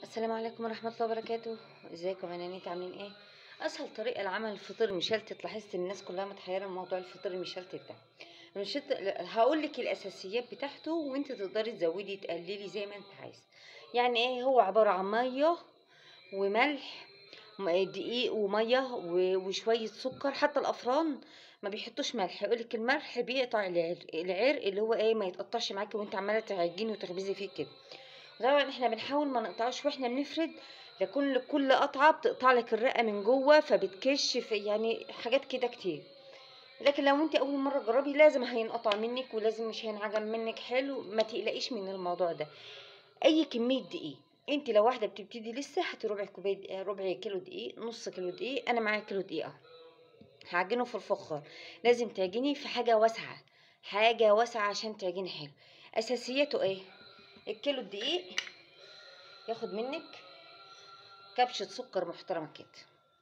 السلام عليكم ورحمة الله وبركاته ازيكم يا نانيت عاملين ايه اسهل طريقة لعمل الفطير المشلتت لاحظت ان الناس كلها متحيرة من موضوع الفطير المشلتت ده المشلتت هقول لك الاساسيات بتاعته وانت تقدري تزودي تقللي زي ما انت عايز يعني ايه هو عبارة عن مية وملح م- دقيق ومية و- وشوية سكر حتى الافران ما بيحطوش ملح يقولك الملح بيقطع العرق العرق اللي هو ايه ما يتقطعش معاكي وانت عماله تعجني وتخبزي فيه كده طبعا احنا بنحاول ما نقطعش واحنا بنفرد لكل كل قطعه بتقطع لك الرقه من جوه فبتكش في يعني حاجات كده كتير لكن لو انت اول مره تجربي لازم هينقطع منك ولازم مش هينعجن منك حلو ما تقلقيش من الموضوع ده اي كميه دقيق انت لو واحده بتبتدي لسه هاتي ربع كوبايه ربع كيلو دقيق نص كيلو دقيق انا معايا كيلو دقيق اهو هعجنه في الفخار لازم تعجني في حاجه واسعه حاجه واسعه عشان تعجني حلو اساسياته ايه الكيلو الدقيق ياخد منك كبشة سكر محترمة كده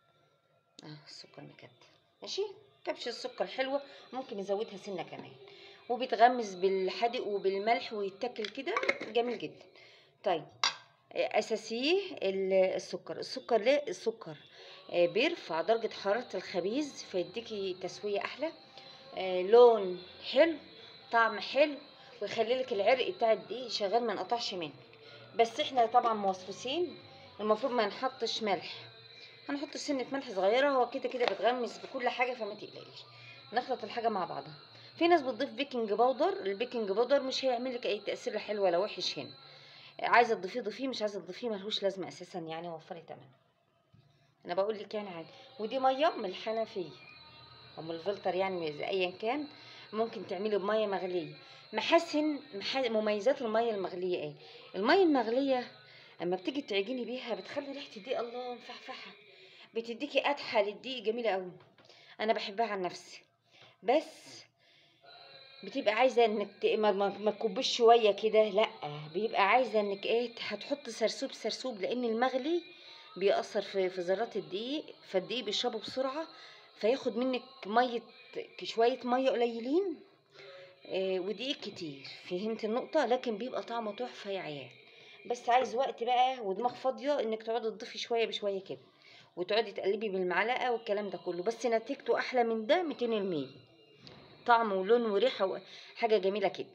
اه السكر مكتل ماشي كبشة سكر حلوة ممكن نزودها سنة كمان وبيتغمس بالحدق وبالملح ويتاكل كده جميل جدا طيب آه، اساسيه ال- السكر السكر ليه السكر آه، بيرفع درجة حرارة الخبيز فيديكي تسوية احلى آه، لون حلو طعم حلو ويخلي لك العرق بتاع الدقيق شغال ما ينقطعش منك بس احنا طبعا موصفين المفروض ما نحطش ملح هنحط سنة ملح صغيرة هو كده كده بتغمس بكل حاجة فما تقلقيش نخلط الحاجة مع بعضها في ناس بتضيف بيكنج باودر البيكنج باودر مش هيعمل لك اي تأثير لا حلو ولا وحش هنا عايزة تضيفيه ضيفيه مش عايزة تضيفيه ملهوش لازمة اساسا يعني وفري تمن انا بقول لك يعني عادي ودي مية من الحنفية او من الفلتر يعني زي ايا كان ممكن تعملي بمية مغلية محاسن مح- مميزات المية المغلية ايه المية المغلية اما بتيجي تعجني بيها بتخلي ريحة الدقيق الله مفحفحة بتديكي قدحة للدقيق جميلة قوي انا بحبها عن نفسي بس بتبقى عايزه انك ت- ما, ما, ما تكبش شويه كده لا بيبقى عايزه انك ايه هتحط سرسوب سرسوب لان المغلي بيأثر في في ذرات الدقيق فالدقيق بيشربه بسرعه فياخد منك ميه شويه ميه قليلين آه، ودقيق كتير فهمت النقطه لكن بيبقى طعمه تحفه يا عيال بس عايز وقت بقى ودماغ فاضيه انك تقعدي تضيفي شويه بشويه كده وتقعدي تقلبي بالمعلقه والكلام ده كله بس نتيجته احلى من ده 200% طعم ولون وريحه حاجه جميله كده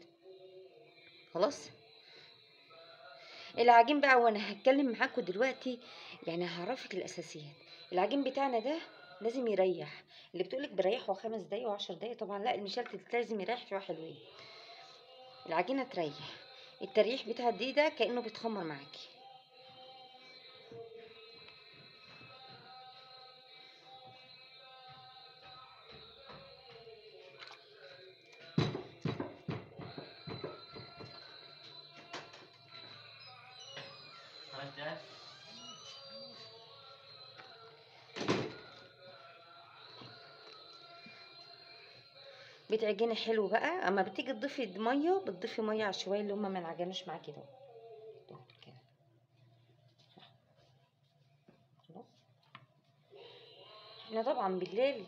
خلاص العجين بقى وانا هتكلم معاكم دلوقتي يعني هعرفك الاساسيات العجين بتاعنا ده لازم يريح اللي بتقولك بريحه خمس دقايق وعشر دقايق طبعا لا المشلتت لازم يريح شويه حلوين العجينه تريح التريح بتاع الدقيق ده كانه بيتخمر معاكي خمس دقايق بتعجني حلو بقى اما بتيجي تضيفي ميه بتضيفي ميه على شويه اللي هما ما انعجنوش معاكي دول دول كده خلاص احنا طبعا بالليل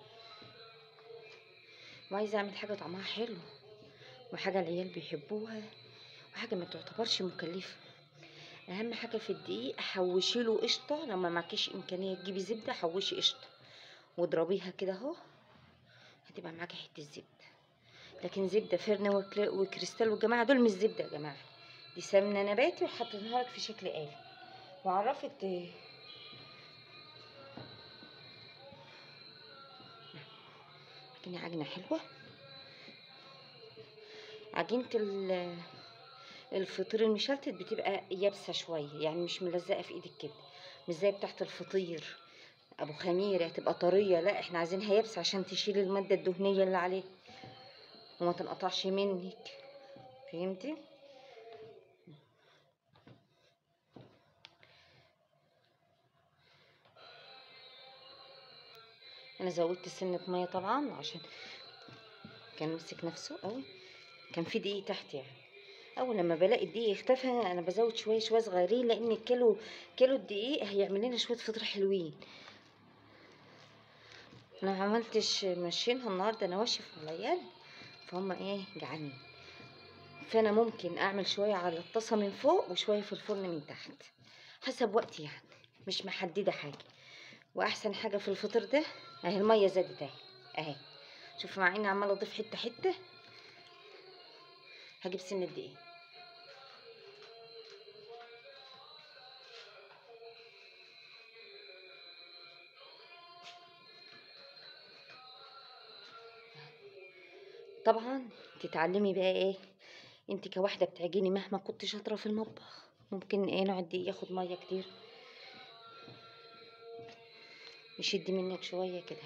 وعايزه اعمل حاجه طعمها حلو وحاجه العيال بيحبوها وحاجه ما تعتبرش مكلفه اهم حاجه في الدقيق حوشي له قشطه لما معكيش امكانيه تجيبي زبده حوشي قشطه واضربيها كده اهو هتبقى معاكي حته زبده لكن زبده فرن وكري- وكريستال والجماعه دول مش زبده يا جماعه دي سمنه نباتي وحطيناها لك في شكل قالب وعرفت ت- عجينه عجنه حلوه عجينه ال- الفطير المشلتت بتبقى يابسه شويه يعني مش ملزقه في ايدك كده مش زي بتاعه الفطير ابو خميره تبقى طريه لا احنا عايزينها يابسه عشان تشيل الماده الدهنيه اللي عليه وما تنقطعش منك فهمتي انا زودت سنه ميه طبعا عشان كان مسك نفسه قوي كان في دقيق تحت يعني اول لما بلاقي الدقيق اختفى انا بزود شويه شويه صغيرين لان الكيلو كيلو الدقيق هيعمل لنا شويه فطير حلوين انا ما عملتش ماشينها النهارده نواشف على العيال فهم ايه جعانين فانا ممكن اعمل شويه على الطاسه من فوق وشويه في الفرن من تحت حسب وقتي يعني مش محدده حاجه واحسن حاجه في الفطير ده اهي الميه زادت اهي اهي شوف مع اني عماله اضيف حته حته هجيب سن الدقيق طبعا تتعلمي بقى ايه انت كواحده بتعجني مهما كنت شاطره في المطبخ ممكن ايه نوع الدقيق ياخد ميه كتير يشد منك شويه كده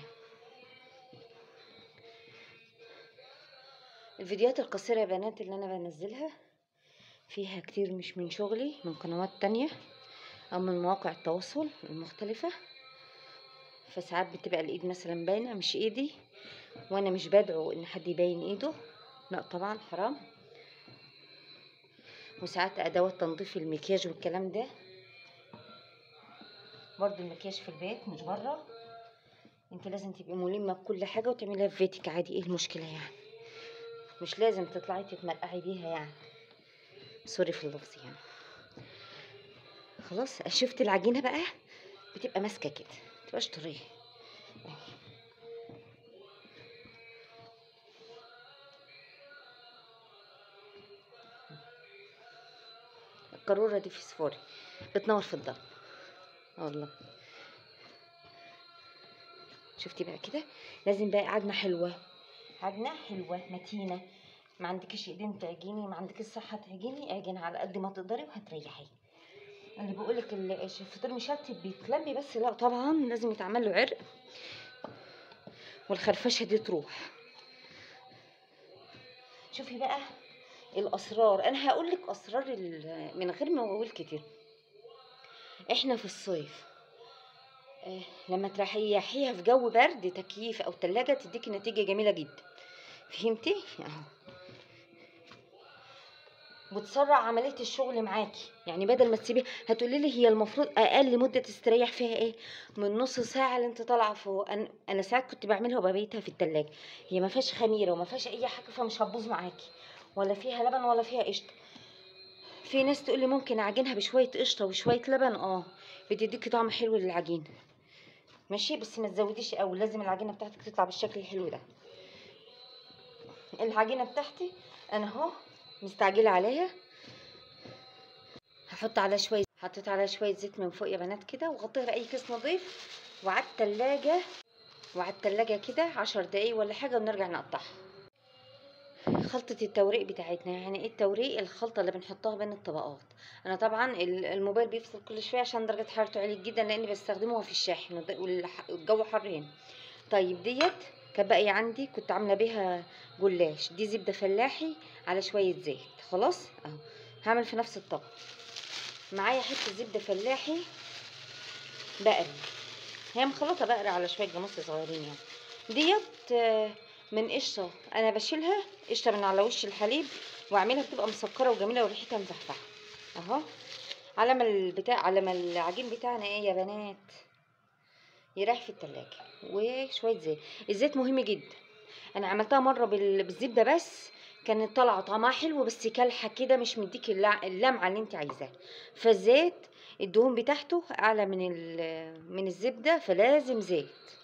الفيديوهات القصيره يا بنات اللي انا بنزلها فيها كتير مش من شغلي من قنوات تانية او من مواقع التواصل المختلفه فساعات بتبقى الايد مثلا باينه مش ايدي وانا مش بدعو ان حد يبين ايده لا طبعا حرام وساعات ادوات تنظيف المكياج والكلام ده برضو المكياج في البيت مش بره انت لازم تبقي ملمه بكل حاجه وتعمليها في بيتك عادي ايه المشكله يعني مش لازم تطلعي تتمرقعي بيها يعني سوري في اللفظ يعني خلاص شفت العجينه بقى بتبقى ماسكه كده متبقاش طريه أهي. القارورة دي فسفوري بتنور في الضلمة آه والله شفتي بقى كده لازم بقى عجنة حلوة عجنة حلوة متينة ما عندكش ايدين تعجني ما عندكش صحة تعجني اعجني على قد ما تقدري وهتريحي اللي بيقولك ال- الفطير مشلتت بيتلمي بس لا طبعا لازم يتعمل له عرق والخرفشة دي تروح شوفي بقى الاسرار انا هقول لك اسرار ال- من غير مواويل كتير احنا في الصيف آه، لما تريحيها في جو برد تكييف او تلاجة تديكي نتيجة جميلة جدا فهمتي اهو وتسرع عملية الشغل معاكي يعني بدل ما تسيبي هتقولي لي هي المفروض اقل مدة تستريح فيها ايه من نص ساعة اللي انت طالعة فوق انا, أنا ساعات كنت بعملها وببيتها في التلاجة هي ما فيهاش خميرة وما فيهاش اي حاجة فمش هتبوظ معاكي ولا فيها لبن ولا فيها قشطة في ناس تقول لي ممكن اعجنها بشوية قشطة وشوية لبن اه بتديكي طعم حلو للعجينة ماشي بس ما تزوديش قوي لازم العجينة بتاعتك تطلع بالشكل الحلو ده العجينة بتاعتي انا اهو مستعجلة عليها هحط عليها شوية حطيت عليها شوية زيت من فوق يا بنات كده وغطيها بأي كيس نظيف وعلى التلاجة وعلى التلاجة كده عشر دقايق ولا حاجة ونرجع نقطعها خلطة التوريق بتاعتنا يعني ايه التوريق الخلطة اللي بنحطها بين الطبقات انا طبعا ال- الموبايل بيفصل كل شوية عشان درجة حرارته عالية جدا لاني بستخدمه في الشاحن والد- والح- والجو حر هنا طيب ديت كانت باقية عندي كنت عاملة بيها جلاش دي زبدة فلاحي على شوية زيت خلاص اهو هعمل في نفس الطبق معايا حتة زبدة فلاحي بقري هي مخلطة بقري على شوية جاموس صغيرين يعني ديت آه، من قشطة أنا بشيلها قشطة من على وش الحليب وأعملها بتبقى مسكرة وجميلة وريحتها مفحفحة أهو على ما البتاع على ما العجين بتاعنا إيه يا بنات يريح في التلاجة وشوية زيت الزيت مهم جدا أنا عملتها مرة بال- بالزبدة بس كانت طالعة طعمها حلو بس كالحة كده مش مديك اللع- اللمعة اللي انت عايزاها فالزيت الدهون بتاعته أعلى من ال- من الزبدة فلازم زيت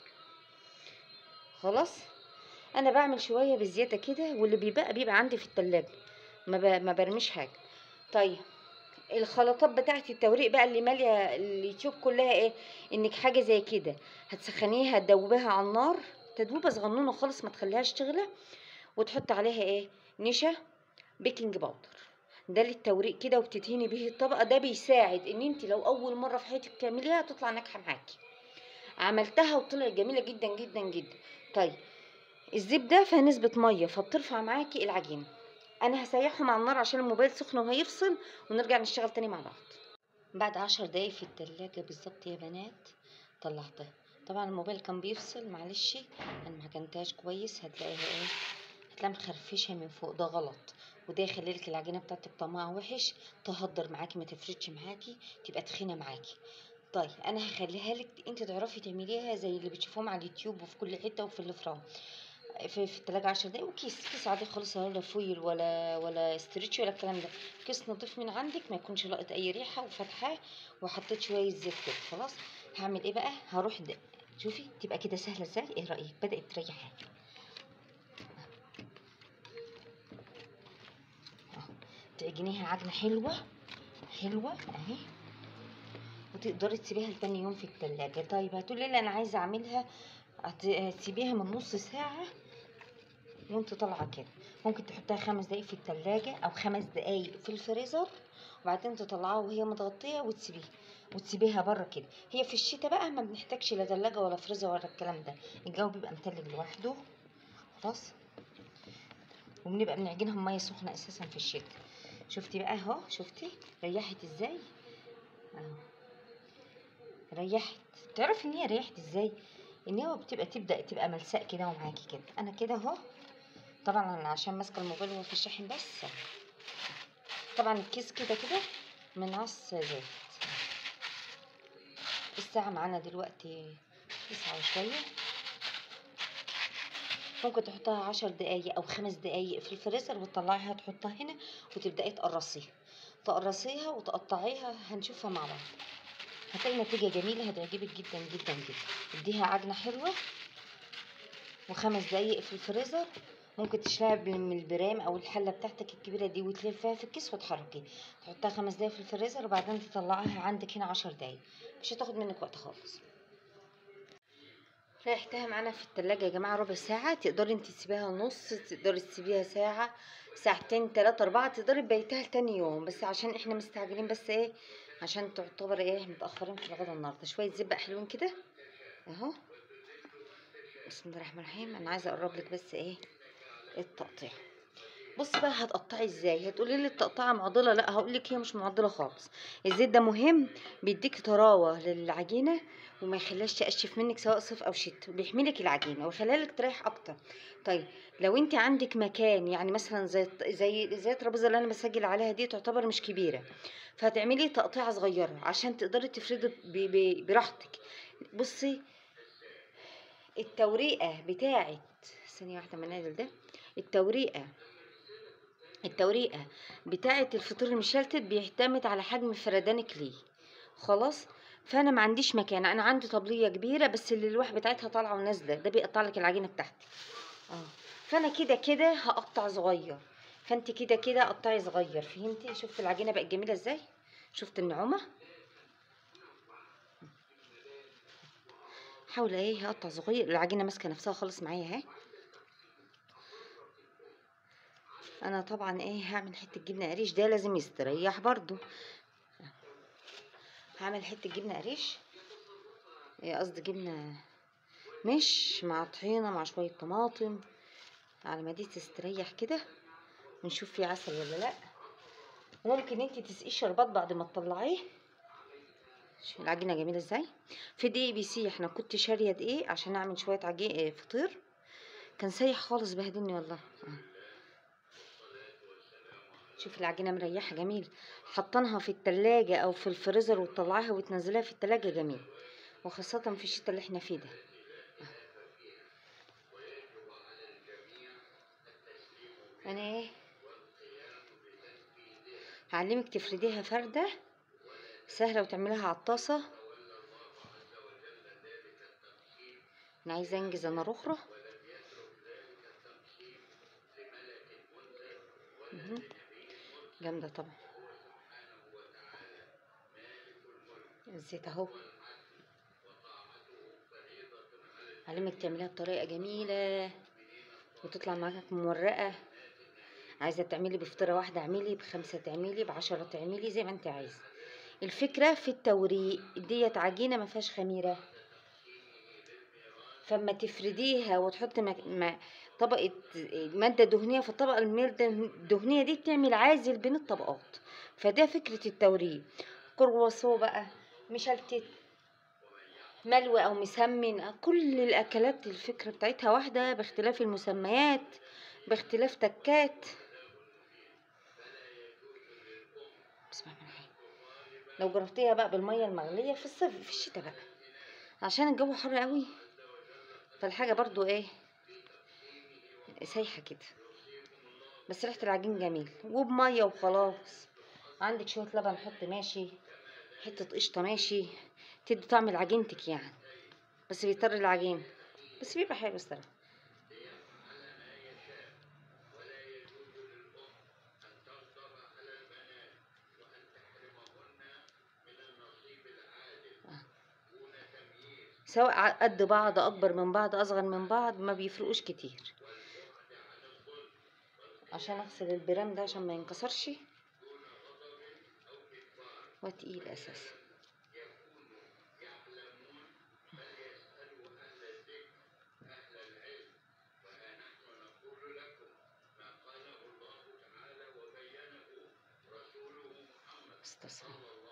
خلاص انا بعمل شويه بزياده كده واللي بيبقى بيبقى عندي في التلاجة ما, ب... ما برميش حاجه طيب الخلطات بتاعت التوريق بقى اللي ماليه اليوتيوب كلها ايه انك حاجه زي كده هتسخنيها تدوبيها على النار تدوبه صغنونه خالص ما تخليهاش تغلى وتحط عليها ايه نشا بيكنج باودر ده للتوريق كده وبتدهني به الطبقه ده بيساعد ان انت لو اول مره في حياتك تعمليها تطلع ناجحه معاكي عملتها وطلعت جميله جدا جدا جدا طيب الزبده فيها نسبه ميه فبترفع معاكي العجينه انا هسيحهم على النار عشان الموبايل سخن وهيفصل ونرجع نشتغل تاني مع بعض بعد عشر دقايق في التلاجة بالظبط يا بنات طلعتها طبعا الموبايل كان بيفصل معلش انا ما عجنتهاش كويس هتلاقيها ايه هتلاقيها مخرفشه من فوق ده غلط وده يخلي لك العجينه بتاعتك طعمها وحش تهدر معاكي ما تفردش معاكي تبقى تخينه معاكي طيب انا هخليها لك انت تعرفي تعمليها زي اللي بتشوفوهم على اليوتيوب وفي كل حته وفي الفران في, في التلاجة عشر دقايق وكيس كيس عادي خالص ولا فويل ولا ولا استرتش ولا الكلام ده كيس نضيف من عندك ما يكونش لاقط اي ريحه وفتحاه وحطيت شويه زيت كده خلاص هعمل ايه بقى هروح د... شوفي تبقى كده سهله ازاي ايه رايك بدات تريحها أهو. تعجنيها عجنه حلوه حلوه اهي وتقدري تسيبيها لتاني يوم في التلاجة طيب هتقولي لي انا عايزه اعملها هت- هتسيبيها من نص ساعه وانت طالعه كده ممكن تحطها خمس دقايق في التلاجة او خمس دقايق في الفريزر وبعدين تطلعها وهي متغطيه وتسيبيها وتسيبيها بره كده هي في الشتاء بقى ما بنحتاجش لا تلاجة ولا فريزر ولا الكلام ده الجو بيبقى متلج لوحده خلاص وبنبقى بنعجنها بميه سخنه اساسا في الشتاء شفتي بقى اهو شفتي ريحت ازاي اهو ريحت تعرفي ان هي ريحت ازاي ان هو بتبقى تبدا تبقى ملساء كده ومعاكي كده انا كده اهو طبعا انا عشان ماسكه الموبايل وهو في الشاحن بس طبعا الكيس كده كده من عص زيت الساعة معانا دلوقتي تسعة وشوية ممكن تحطها عشر دقايق أو خمس دقايق في الفريزر وتطلعيها تحطها هنا وتبدأي تقرصيها تقرصيها وتقطعيها هنشوفها مع بعض هتلاقي نتيجة جميلة هتعجبك جدا جدا جدا اديها عجنة حلوة وخمس دقايق في الفريزر ممكن تشيلها بال- من البرام او الحله بتاعتك الكبيره دي وتلفها في الكيس وتحركي تحطها خمس دقايق في الفريزر وبعدين تطلعيها عندك هنا عشر دقايق مش هتاخد منك وقت خالص ريحتها معانا في التلاجة يا جماعة ربع ساعة تقدري انت تسيبيها نص تقدري تسيبيها ساعة ساعتين تلاتة أربعة تقدري تبيتها لتاني يوم بس عشان احنا مستعجلين بس ايه عشان تعتبر ايه متأخرين في الغدا النهاردة شوية زبق حلوين كده اهو بسم الله الرحمن الرحيم انا عايزة اقرب لك بس ايه التقطيع بصي بقى هتقطعي ازاي هتقولي لي التقطيعه معضله لا هقول لك هي مش معضله خالص الزيت ده مهم بيديك طراوه للعجينه وما يخليهاش تقشف منك سواء صيف او شتاء بيحمي لك العجينه ويخليها لك تريح اكتر طيب لو انت عندك مكان يعني مثلا زي زي زي الترابيزه اللي انا بسجل عليها دي تعتبر مش كبيره فهتعملي تقطيعه صغيره عشان تقدري تفردي ب- ب- براحتك بصي التوريقه بتاعت ثانيه واحده منادل ده التوريقه التوريقه بتاعه الفطير المشلتت بيعتمد على حجم فردانك ليه خلاص فانا ما عنديش مكان انا عندي طبليه كبيره بس اللي الواح بتاعتها طالعه ونازله ده بيقطع لك العجينه بتاعتي اه فانا كده كده هقطع صغير فانت كده كده قطعي صغير فهمتي شفت العجينه بقت جميله ازاي شفت النعومه حاول ايه هقطع صغير العجينه ماسكه نفسها خالص معايا اهي انا طبعا ايه هعمل حته جبنه قريش ده لازم يستريح برضو هعمل حته جبنه قريش إيه قصدي جبنه مش مع طحينه مع شويه طماطم على ما دي تستريح كده ونشوف فيه عسل ولا لا وممكن انت تسقيه شربات بعد ما تطلعيه شوف العجينه جميله ازاي في دقيق بيسيح انا كنت شاريه دقيق عشان اعمل شويه عجين فطير كان سايح خالص بهدلني والله آه. شوف العجينه مريحه جميل حطنها في التلاجة او في الفريزر وتطلعيها وتنزليها في التلاجة جميل وخاصة في الشتا اللي احنا فيه ده انا ايه هعلمك تفرديها فردة سهلة وتعمليها على الطاسة انا عايزة انجز انا اخرى مهم. جامدة طبعا الزيت اهو علمك تعمليها بطريقة جميلة وتطلع معاك مورقة عايزة تعملي بفطيرة واحدة اعملي بخمسة تعملي بعشرة تعملي زي ما انت عايزة الفكرة في التوريق ديت عجينة ما فيهاش خميرة فما تفرديها وتحطي مك... ما... طبقة مادة دهنية في الطبقة المادة الدهنية دي بتعمل عازل بين الطبقات فده فكرة التوريق كرواسو بقى مشلتت ملوى أو مسمن كل الأكلات الفكرة بتاعتها واحدة باختلاف المسميات باختلاف تكات بسم الله الرحمن الرحيم لو جربتيها بقى بالمية المغلية في الصيف في الشتاء بقى عشان الجو حر قوي فالحاجة برضو ايه سايحه كده بس ريحه العجين جميل وبميه وخلاص عندك شويه لبن حط ماشي حته قشطه ماشي تدي طعم لعجينتك يعني بس بيضطر العجين بس بيبقى حلو الصراحه سواء ع- قد بعض اكبر من بعض اصغر من بعض ما بيفرقوش كتير عشان اغسل البرام ده عشان ما ينكسرش وتقيل اساسا استصغر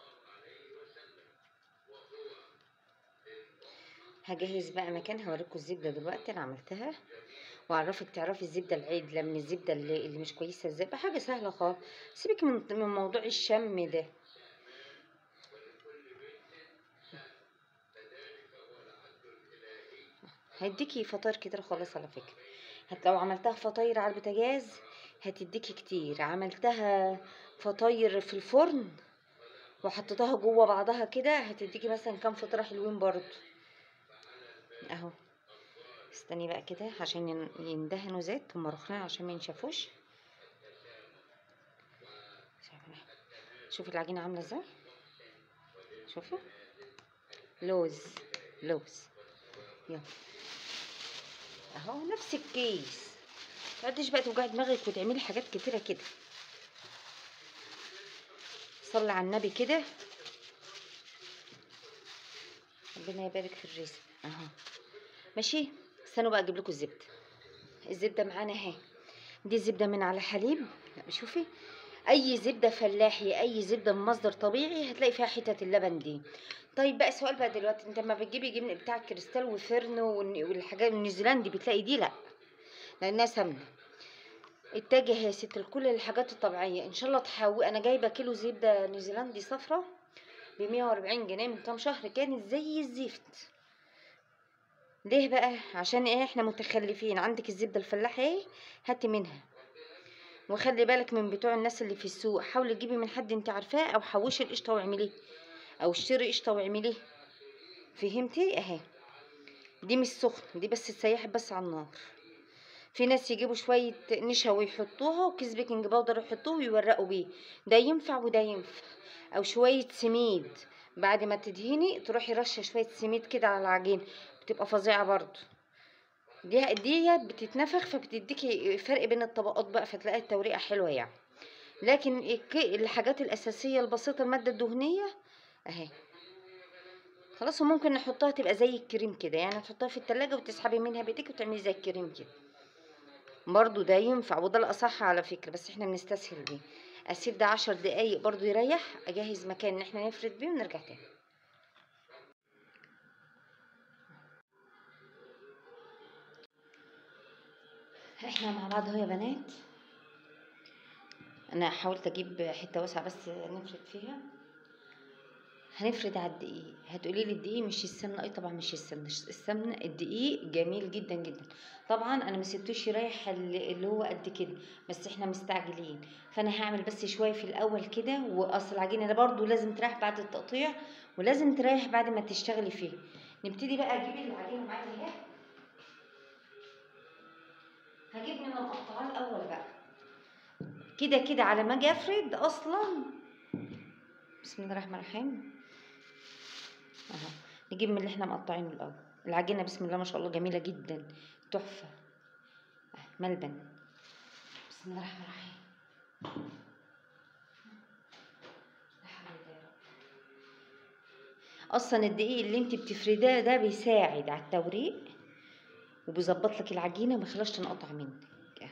هجهز بقى مكان هوريكم الزبده دلوقتي انا عملتها واعرفك تعرفي الزبده العدله من الزبده اللي, اللي مش كويسه ازاي بقى حاجه سهله خالص سيبك من من موضوع الشم ده هيديكي فطاير كتير خالص على فكره هت لو عملتها فطاير على البوتاجاز هتديكي كتير عملتها فطاير في الفرن وحطيتها جوه بعضها كده هتديكي مثلا كام فطيره حلوين برضو اهو استني بقى كده عشان ين- يندهنوا زيت هما رخنين عشان ما ينشفوش شوفي العجينة عاملة ازاي شوفي لوز لوز يلا اهو نفس الكيس متقعديش بقى توجعي دماغك وتعملي حاجات كتيرة كده صلي على النبي كده ربنا يبارك في الرزق اهو ماشي استنوا بقى اجيب لكم الزبده الزبده معانا اهي دي زبده من على حليب لا شوفي اي زبده فلاحي اي زبده من مصدر طبيعي هتلاقي فيها حتت اللبن دي طيب بقى سؤال بقى دلوقتي انت لما بتجيبي جبن بتاع كريستال وفرن والن- والحاجات النيوزيلندي بتلاقي دي لا لانها سمنه اتجه يا ست الكل للحاجات الطبيعيه ان شاء الله تحاول انا جايبه كيلو زبده نيوزيلندي صفرا ب 140 جنيه من كام شهر كانت زي الزفت ليه بقى عشان ايه احنا متخلفين عندك الزبده الفلاحه ايه هاتي منها وخلي بالك من بتوع الناس اللي في السوق حاولي تجيبي من حد انت عارفاه او حوشي القشطه واعمليه او اشتري قشطه واعمليه فهمتي اهي دي مش سخن دي بس تسيحي بس على النار في ناس يجيبوا شويه نشا ويحطوها وكيس بيكنج باودر يحطوه ويورقوا بيه ده ينفع وده ينفع او شويه سميد بعد ما تدهني تروحي رشه شويه سميد كده على العجين بتبقى فظيعه برضو دي ديت بتتنفخ فبتديكي فرق بين الطبقات بقى فتلاقي التوريقه حلوه يعني لكن الك- الحاجات الاساسيه البسيطه الماده الدهنيه اهي خلاص وممكن نحطها تبقى زي الكريم كده يعني تحطها في التلاجة وتسحبي منها بايديك وتعملي زي الكريم كده برضو ده ينفع وده الاصح على فكره بس احنا بنستسهل بيه اسيب ده عشر دقايق برضو يريح اجهز مكان ان احنا نفرد بيه ونرجع تاني احنا مع بعض اهو يا بنات انا حاولت اجيب حته واسعه بس نفرد فيها هنفرد على الدقيق هتقولي لي الدقيق مش السمنه اي طبعا مش السمنه السمنه الدقيق جميل جدا جدا طبعا انا ما سبتوش يريح اللي اللي هو قد كده بس احنا مستعجلين فانا هعمل بس شويه في الاول كده واصل العجينه ده برضو لازم تريح بعد التقطيع ولازم تريح بعد ما تشتغلي فيه نبتدي بقى اجيب العجينه معايا اهي هجيب من المقطعه الاول بقى كده كده على ما اجي افرد اصلا بسم الله الرحمن الرحيم اهو نجيب من اللي احنا مقطعينه الاول العجينه بسم الله ما شاء الله جميله جدا تحفه أه، ملبن بسم الله الرحمن الرحيم لا حول ولا قوة. اصلا الدقيق اللي انت بتفرداه ده بيساعد على التوريق وبيظبط لك العجينه وما يخليهاش تنقطع منك أهو.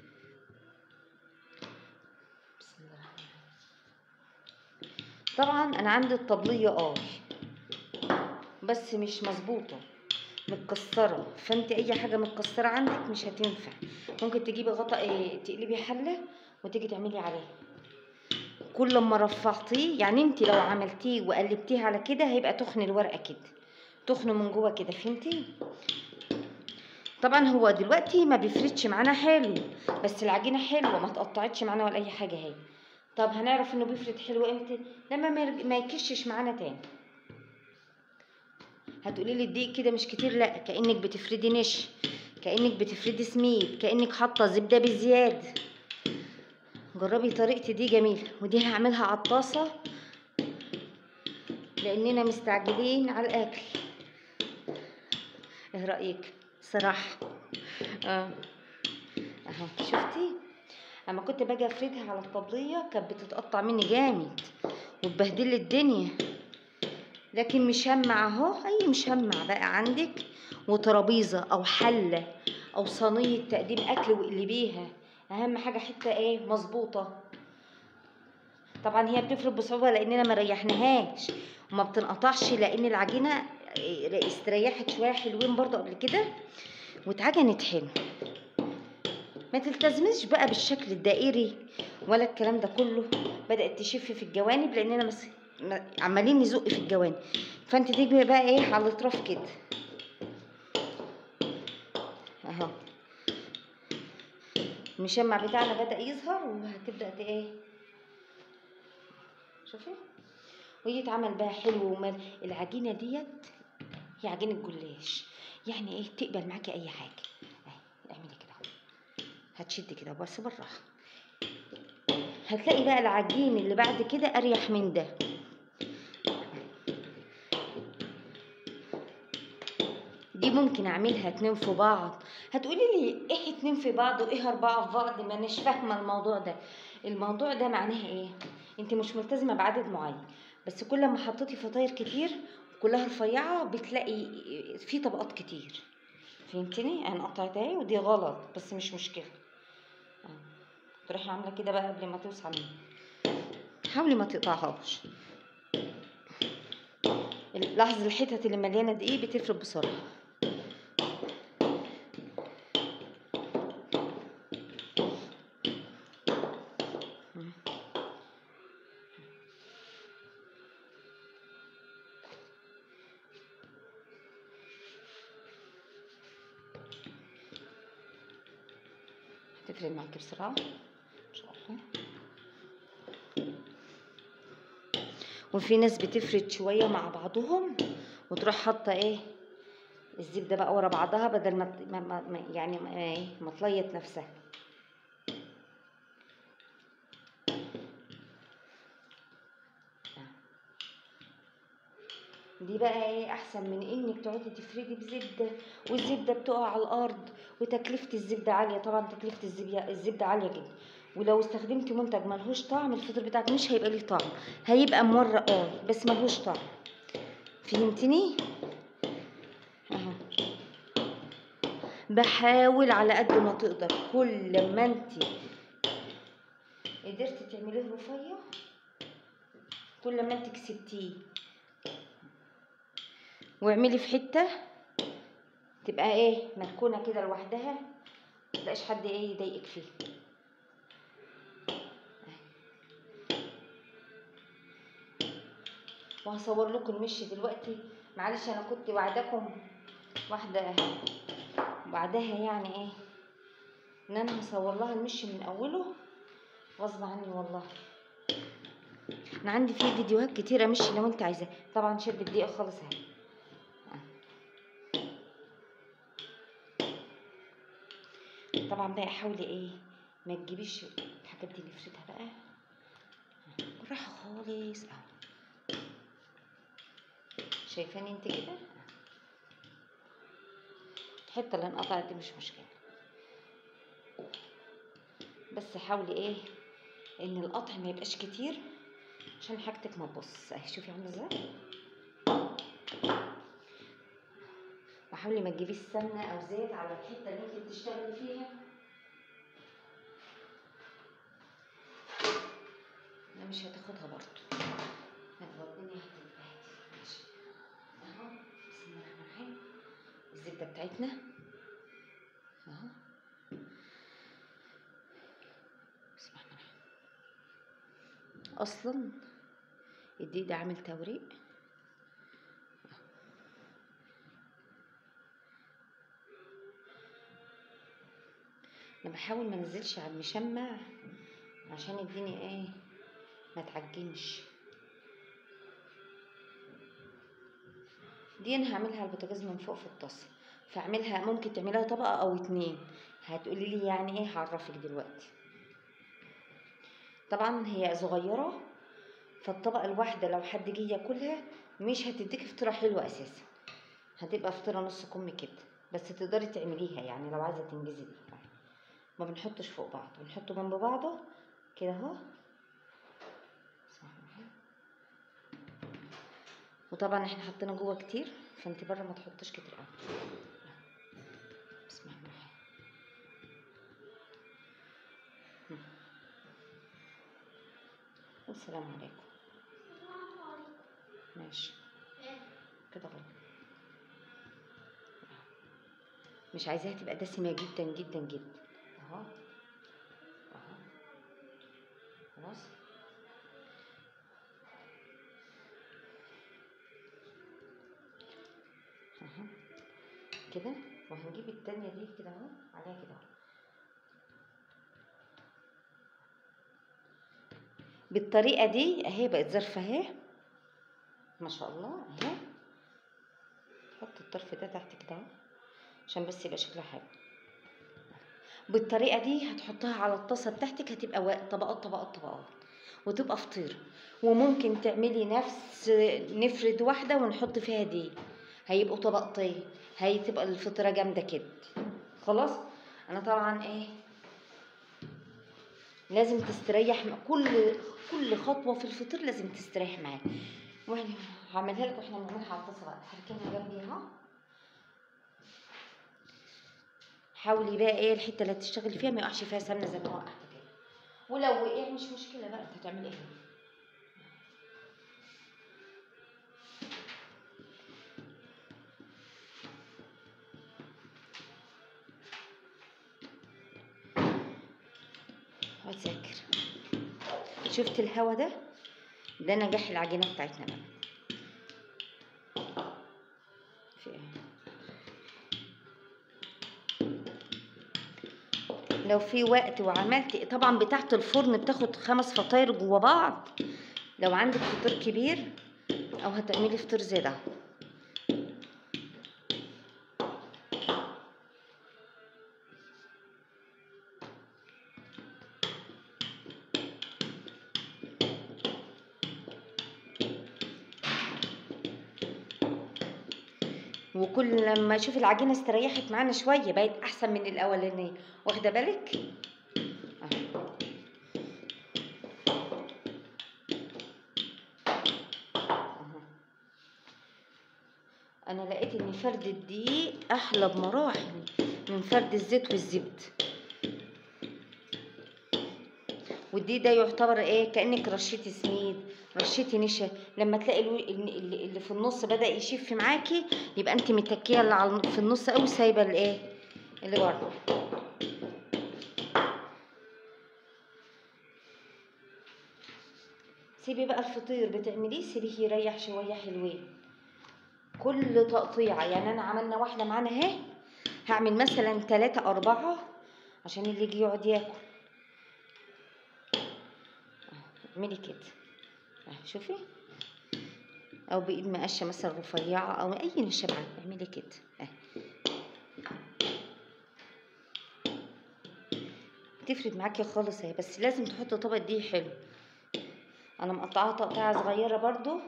بسم الله الرحمن الرحيم طبعا انا عندي الطبليه اه بس مش مظبوطه متكسره فانت اي حاجه متكسره عندك مش هتنفع ممكن تجيبي غطا إيه تقلبي حله وتيجي تعملي عليه كل ما رفعتيه يعني انت لو عملتيه وقلبتيه على كده هيبقى تخن الورقه كده تخن من جوه كده فهمتي طبعا هو دلوقتي ما بيفردش معانا حلو بس العجينه حلوه ما تقطعتش معانا ولا اي حاجه اهي طب هنعرف انه بيفرد حلو امتى لما ما يرج- ما يكشش معانا تاني هتقولي لي الدقيق كده مش كتير لا كانك بتفردي نش كانك بتفردي سميد كانك حاطه زبده بزياده جربي طريقتي دي جميله ودي هعملها على الطاسه لاننا مستعجلين على الاكل ايه رايك صراحه اه اهو شفتي اما كنت باجي افردها على الطبليه كانت بتتقطع مني جامد وتبهدل لي الدنيا لكن مشمع اهو اي مشمع بقى عندك وترابيزه او حله او صينيه تقديم اكل واقلبيها اهم حاجه حته ايه مظبوطه طبعا هي بتفرد بصعوبه لاننا ما ريحناهاش وما بتنقطعش لان العجينه إيه، استريحت شويه حلوين برضو قبل كده واتعجنت حلو ما تلتزمش بقى بالشكل الدائري ولا الكلام ده كله بدأت تشف في الجوانب لأننا مس... م- عمالين نزق في الجوانب فانت تجي بقى ايه على الاطراف كده اهو المشمع بتاعنا بدأ يظهر وهتبدأ ت- ايه شوفي ويتعمل بقى حلو ومال العجينة ديت هي عجينة جلاش يعني ايه تقبل معاكي اي حاجة اهي اعملي كده اهو هتشدي كده بس بالراحة هتلاقي بقى العجين اللي بعد كده اريح من ده دي ممكن اعملها اتنين في بعض هتقولي لي ايه اتنين في بعض وايه اربعة في بعض ما اناش فاهمة الموضوع ده الموضوع ده معناها ايه انت مش ملتزمة بعدد معين بس كل ما حطيتي فطاير كتير كلها رفيعة بتلاقي في طبقات كتير فهمتني انا قطعتها اهي ودي غلط بس مش مشكلة اه. تروحي عاملة كده بقى قبل ما توسع مني حاولي ما تقطعهاش لاحظ الحتت اللي مليانة دقيق بتفرد بسرعة هتفرد معاكي بسرعة ان شاء الله وفي ناس بتفرد شوية مع بعضهم وتروح حاطة ايه الزبدة بقى ورا بعضها بدل ما ما- ما ما- يعني ما ايه ما تليط نفسها دي بقى ايه احسن من انك تقعدي تفردي بزبده والزبده بتقع على الارض وتكلفه الزبده عاليه طبعا تكلفه الزبده الزبده عاليه جدا ولو استخدمتي منتج ملهوش طعم الفطير بتاعك مش هيبقى ليه طعم هيبقى مورق اه بس ملهوش طعم فهمتني اهو بحاول على قد ما تقدر كل ما انت قدرتي تعمليه رفيع كل ما انت كسبتيه واعملي في حته تبقى ايه مركونه كده لوحدها متلاقيش حد ايه يضايقك فيه وهصور لكم المشي دلوقتي معلش انا كنت وعدكم واحده بعدها يعني ايه ان انا هصور لها المشي من اوله غصب عني والله انا عندي فيه فيديوهات كتيره مشي لو انت عايزاه طبعا شرب الدقيقه خالص اهي طبعا بقى حاولي ايه ما تجيبيش الحاجات دي نفردها بقى بالراحه خالص اهو شايفاني انت كده الحته اللي انقطعت دي مش مشكله بس حاولي ايه ان القطع ما يبقاش كتير عشان حاجتك ما تبص اهي شوفي عامله ازاي وحاولي ما تجيبيش سمنه او زيت على الحته اللي انت بتشتغلي فيها لا مش هتاخدها برضو لا الدنيا هتتبهدل ماشي اهو بسم الله الرحمن الرحيم الزبده بتاعتنا اهو بسم الله الرحمن الرحيم اصلا الدقيق ده عامل توريق انا بحاول ما انزلش على المشمع عشان الدنيا ايه ما تعجنش دي انا هعملها على البوتاجاز من فوق في الطاسه فاعملها ممكن تعملها طبقه او اتنين هتقولي لي يعني ايه هعرفك دلوقتي طبعا هي صغيره فالطبقه الواحده لو حد جه ياكلها مش هتديك فطيره حلوه اساسا هتبقى فطيره نص كم كده بس تقدري تعمليها يعني لو عايزه تنجزي بيها ما بنحطش فوق بعض بنحطه جنب بعضه كده اهو بسم الله الرحمن الرحيم. وطبعا احنا حطينا جوه كتير فانت بره ما تحطش كتير قوي بسم الله الرحمن الرحيم. هم. والسلام عليكم ماشي كده غلط مش عايزاها تبقى دسمة جدا جدا جدا اهو اهو خلاص اهو كده وهنجيب التانية دي كده اهو عليها كده اهو بالطريقة دي اهي بقت ظرفة اهي ما شاء الله اهي حط الطرف ده تحت كده اهو عشان بس يبقى شكلها حلو بالطريقة دي هتحطها على الطاسة بتاعتك هتبقى وا- طبقات طبقات طبقات وتبقى فطيرة وممكن تعملي نفس نفرد واحدة ونحط فيها دي هيبقوا طبقتين هي تبقى الفطيرة جامدة كده خلاص انا طبعا ايه لازم تستريح مع كل كل خطوة في الفطير لازم تستريح معاك واحنا هعملها لك واحنا بنعملها على الطاسة بقى هركنها جنبي اهو حاولي بقى ايه الحته اللي هتشتغلي فيها ما يقعش فيها سمنه زي ما وقعت كده ولو وقع مش مشكله بقى انت هتعملي ايه اقعد ذاكر شفت الهوا ده ده نجاح العجينه بتاعتنا بقى في ايه لو في وقت وعملت طبعا بتاعت الفرن بتاخد خمس فطاير جوا بعض لو عندك فطير كبير او هتعملي فطير زي ده وكل لما اشوف العجينه استريحت معانا شويه بقت احسن من الاولانيه واخده بالك أهو. أهو. انا لقيت ان فرد الدقيق احلى بمراحل من فرد الزيت والزبد والدقيق ده يعتبر ايه كانك رشيتي سميد رشيتي نشا لما تلاقي الو- اللي اللي- اللي في النص بدا يشف معاكي يبقى انت متكيه اللي على في النص قوي سايبه الايه اللي بره سيبي بقى الفطير بتعمليه سيبيه يريح شويه حلوين كل تقطيعه يعني انا عملنا واحده معانا اهي هعمل مثلا ثلاثة أربعة عشان اللي يجي يقعد ياكل اعملي كده أهي شوفي او بايد مقشه مثلا رفيعه او اي نشابه اعملي كده اهي تفرد معاكي خالص اهي بس لازم تحطي طبق دي حلو انا مقطعاها تقطيعه صغيره برضو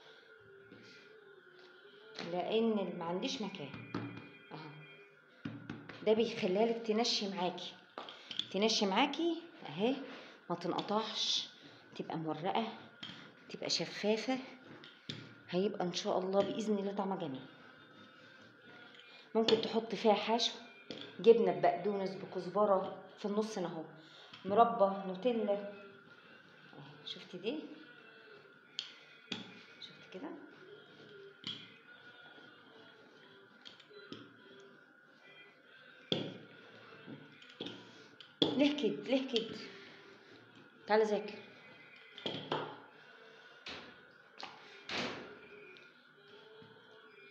لان ما عنديش مكان اهو ده بيخليها لك تنشي معاكي تنشي معاكي اهي ما تنقطعش تبقى مورقه تبقى شفافه هيبقى ان شاء الله باذن الله طعمها جميل ممكن تحط فيها حشو جبنه بقدونس بكزبره في النص هنا اهو مربى نوتيلا أهي، شفتي دي شفت كده ليه كده ليه كده تعالى ذاكر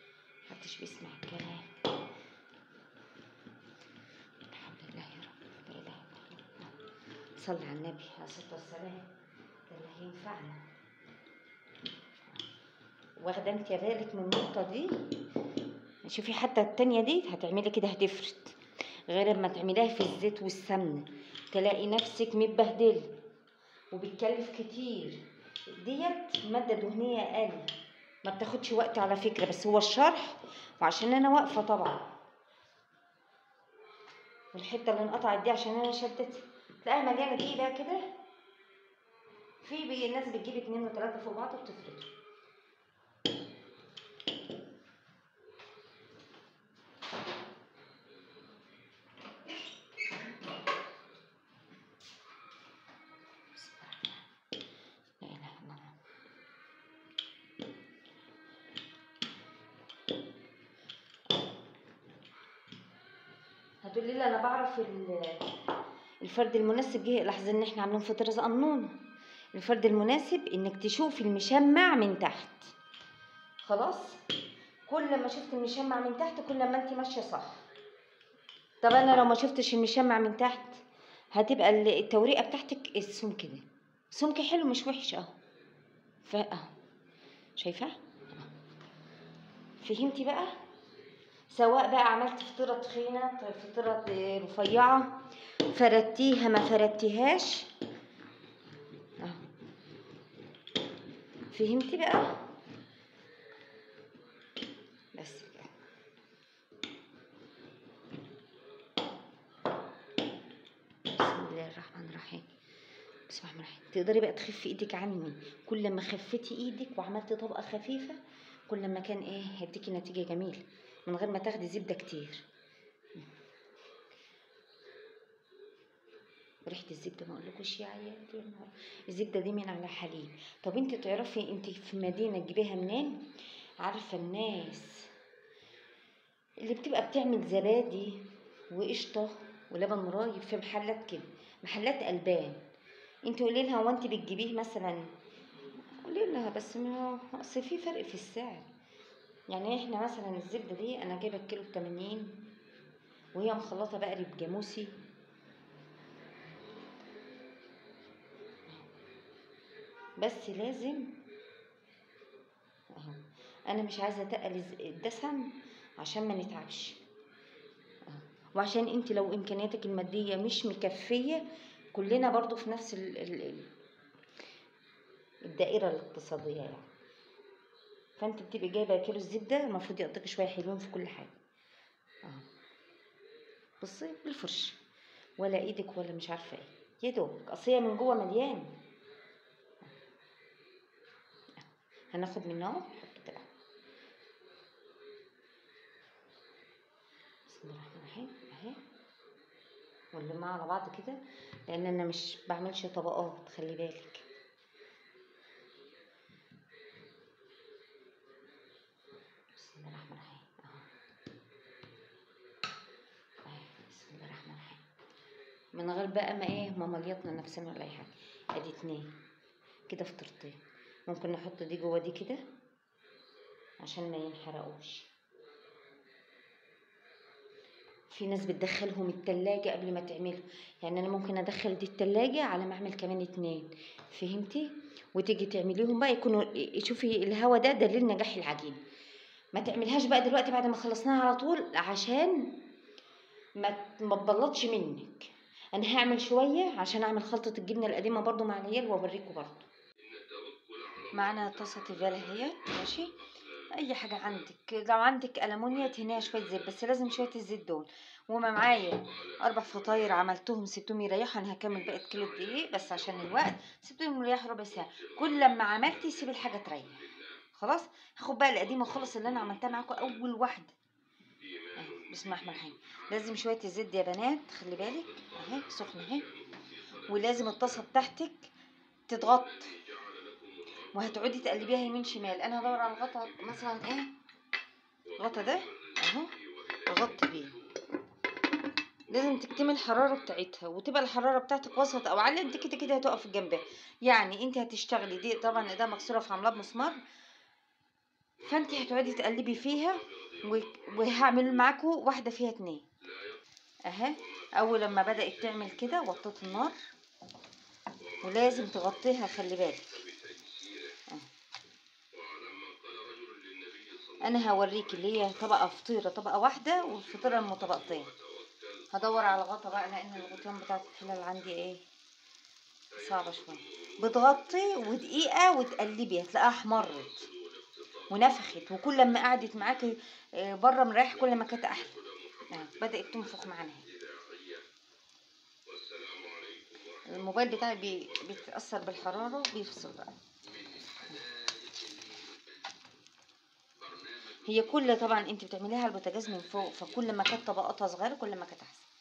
محدش بيسمع الكلام لا حول الله يا رب صلي على النبي عليه الصلاه والسلام ده اللي هينفعنا واخده انت بالك من النقطه دي شوفي حتى التانية دي هتعملي كده هتفرد غير لما تعمليها في الزيت والسمنة تلاقي نفسك متبهدلة وبتكلف كتير ديت مادة دهنية أقل ما بتاخدش وقت على فكرة بس هو الشرح وعشان أنا واقفة طبعا والحتة اللي انقطعت دي عشان أنا شدت تلاقيها مليانة دقيق بقى كده في بي- ناس بتجيب اتنين وتلاتة فوق بعض وبتفردوا لا إله إلا الله هتقولي لي انا بعرف ال- الفرد المناسب جه لحظه ان احنا عاملين فطيره قانون الفرد المناسب انك تشوفي المشمع من تحت خلاص كل ما شفت المشمع من تحت كل ما انت ماشيه صح طب انا لو ما شفتش المشمع من تحت هتبقى ال- التوريقه بتاعتك السمك ده سمك حلو مش وحش اهو ف اهو شايفاه أهو. فهمتي بقى سواء بقى عملت فطيرة تخينة فطيرة رفيعة فردتيها ما فردتيهاش أهو. فهمتي بقى بس كده بسم الله الرحمن الرحيم بسم الله الرحمن الرحيم تقدري بقى تخفي ايدك عني كل ما خفتي ايدك وعملتي طبقة خفيفة كل ما كان ايه هيديكي نتيجة جميلة من غير ما تاخدي زبدة كتير ريحة الزبدة ما اقولكوش يا عيال يا نهار. الزبدة دي من على حليب طب انت تعرفي انت في مدينة تجيبيها منين عارفة الناس اللي بتبقى بتعمل زبادي وقشطة ولبن رايب في محلات كده محلات ألبان انت قولي لها هو انت بتجيبيه مثلا قولي لها بس ما اصل في فرق في السعر يعني احنا مثلا الزبدة دي انا جايبة الكيلو بتمانين وهي مخلطة بقري بجاموسي بس لازم اهو انا مش عايزة اتقل الز- الدسم عشان ما نتعبش أهو. وعشان انت لو امكانياتك المادية مش مكفية كلنا برضو في نفس ال ال ال الدائرة الاقتصادية يعني فانت بتبقي جايبه كيلو الزبده المفروض يقضيك شويه حلوين في كل حاجه اهو بصي بالفرش ولا ايدك ولا مش عارفه ايه يا دوبك اصل هي من جوه مليان هناخد منها اهو نحط كده بسم الله الرحمن الرحيم اهي ونلمها على بعض كده لان انا مش بعملش طبقات خلي بالك بسم الله الرحمن الرحيم اهو اهي بسم الله الرحمن الرحيم من غير بقى ما ايه ممليطنا نفسنا ولا اي حاجه ادي اتنين كده فطرتين ممكن نحط دي جوه دي كده عشان ما ينحرقوش في ناس بتدخلهم التلاجة قبل ما تعمله يعني انا ممكن ادخل دي التلاجة على ما اعمل كمان اتنين فهمتي وتيجي تعمليهم بقى يكونوا شوفي الهوا ده دليل نجاح العجين ما تعملهاش بقى دلوقتي بعد ما خلصناها على طول عشان ما ت- ما تبلطش منك انا هعمل شويه عشان اعمل خلطه الجبنه القديمه برضو مع العيال واوريكم برضو معانا طاسه تيفال اهي ماشي اي حاجه عندك لو عندك المونيا تهنيها شويه زيت بس لازم شويه الزيت دول وما معايا اربع فطاير عملتهم سبتهم يريحوا انا هكمل بقيه كيلو دقيق بس عشان الوقت سبتهم يريحوا ربع ساعه كل لما عملتي سيب الحاجه تريح خلاص هاخد بقى القديمه خالص اللي انا عملتها معاكم اول واحده اهي بسم الله الرحمن الرحيم لازم شويه الزيت دي يا بنات خلي بالك اهي سخنه اهي ولازم الطاسه بتاعتك تتغطي وهتقعدي تقلبيها يمين شمال انا هدور على الغطا مثلا ايه الغطا ده اهو اغطي بيه لازم تكتمي الحراره بتاعتها وتبقى الحراره بتاعتك وسط او عاليه انت كده كده هتقف جنبها يعني انت هتشتغلي دي طبعا ده مكسوره في عملها بمسمار فانت هتقعدي تقلبي فيها و- وهعمل معاكم واحده فيها اتنين اهي اول لما بدات تعمل كده وطيت النار ولازم تغطيها خلي بالك آه. انا هوريك اللي هي طبقه فطيره طبقه واحده والفطيره ام طبقتين هدور على غطا بقى لان الغطيان بتاعت الحلال عندي ايه صعبه شويه بتغطي ودقيقه وتقلبي هتلاقيها احمرت ونفخت وكل ما قعدت معاكي آه، بره مريح كل ما كانت احلى آه، بدات تنفخ معانا اهي الموبايل بتاعي بي... بيتاثر بالحراره بيفصل بقى هي كل طبعا انت بتعمليها على البوتاجاز من فوق فكل ما كانت طبقاتها صغيره كل ما كانت احسن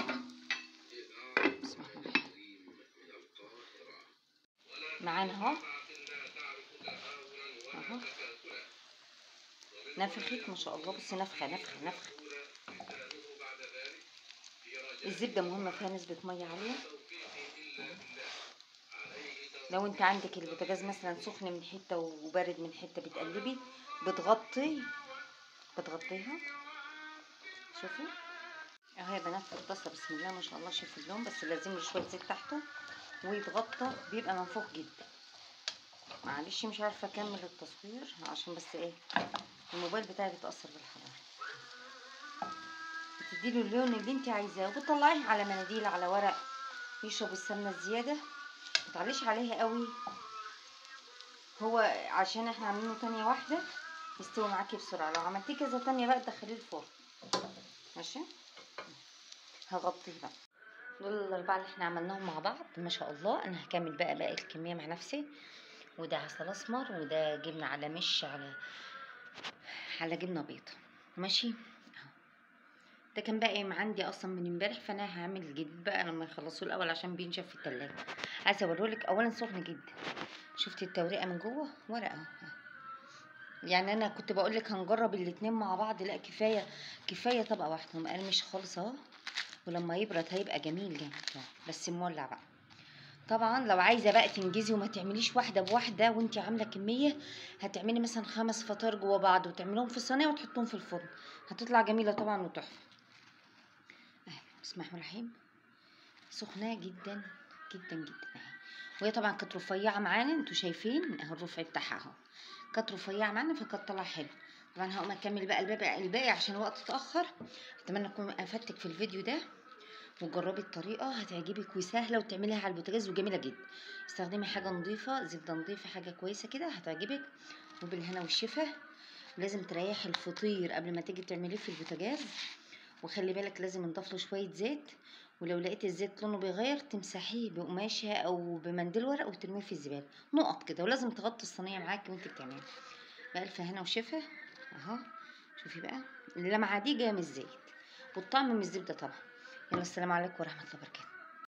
بسم الله الرحمن الرحيم. معانا اهو اهو نفخت ما شاء الله بس نفخه نفخه نفخه الزبده مهمه فيها نسبه ميه عاليه لو انت عندك البوتاجاز مثلا سخن من حته وبارد من حته بتقلبي بتغطي بتغطيها شوفي اهو يا بنات في الطاسه بسم الله ما شاء الله شوفي اللون بس لازم له شويه زيت تحته ويتغطى بيبقى منفوخ جدا معلش مش عارفه اكمل التصوير عشان بس ايه الموبايل بتاعي بيتاثر بالحراره بتديله اللون اللي انت عايزاه وبتطلعيه على مناديل على ورق يشرب السمنه الزياده متعليش عليها قوي هو عشان احنا عاملينه تانية واحدة يستوي معاكي بسرعة لو عملتيه كذا تانية بقى تدخليه الفرن ماشي هغطيه بقى دول الأربعة اللي احنا عملناهم مع بعض ما شاء الله أنا هكمل بقى باقي الكمية مع نفسي وده عسل أسمر وده جبنة على مش على على جبنة بيضة ماشي اهو ده كان باقي من عندي اصلا من امبارح فانا هعمل جديد بقى لما يخلصوه الاول عشان بينشف في التلاجة عايزه اوريلك اولا سخن جدا شفتي التوريقه من جوه ورقه اهو يعني انا كنت بقول لك هنجرب الاتنين مع بعض لا كفايه كفايه طبقه واحده مقرمش خالص اهو ولما يبرد هيبقى جميل جامد أهو، بس مولع بقى طبعا لو عايزه بقى تنجزي وما تعمليش واحده بواحده وانت عامله كميه هتعملي مثلا خمس فطار جوا بعض وتعمليهم في صينيه وتحطهم في الفرن هتطلع جميله طبعا وتحفه اهي بسم الله الرحمن الرحيم سخنه جدا جدا جدا اهي وهي طبعا كانت رفيعه معانا انتوا شايفين اهو الرفع بتاعها اهو كانت رفيعه معانا فكانت طالعه حلو طبعا هقوم اكمل بقى الباقي الباقي عشان الوقت اتاخر اتمنى اكون افدتك في الفيديو ده وجربي الطريقه هتعجبك وسهله وتعمليها على البوتاجاز وجميله جدا استخدمي حاجه نظيفه زبده نظيفه حاجه كويسه كده هتعجبك وبالهنا والشفا لازم تريحي الفطير قبل ما تيجي تعمليه في البوتاجاز وخلي بالك لازم نضيف له شويه زيت ولو لقيت الزيت لونه بيغير تمسحيه بقماشه او بمنديل ورق وترميه في الزباله نقط كده ولازم تغطي الصينيه معاكي وانت بتعملي بألف هنا وشفا اهو شوفي بقى اللمعه دي جايه من الزيت والطعم من الزبده طبعا يلا السلام عليكم ورحمه الله وبركاته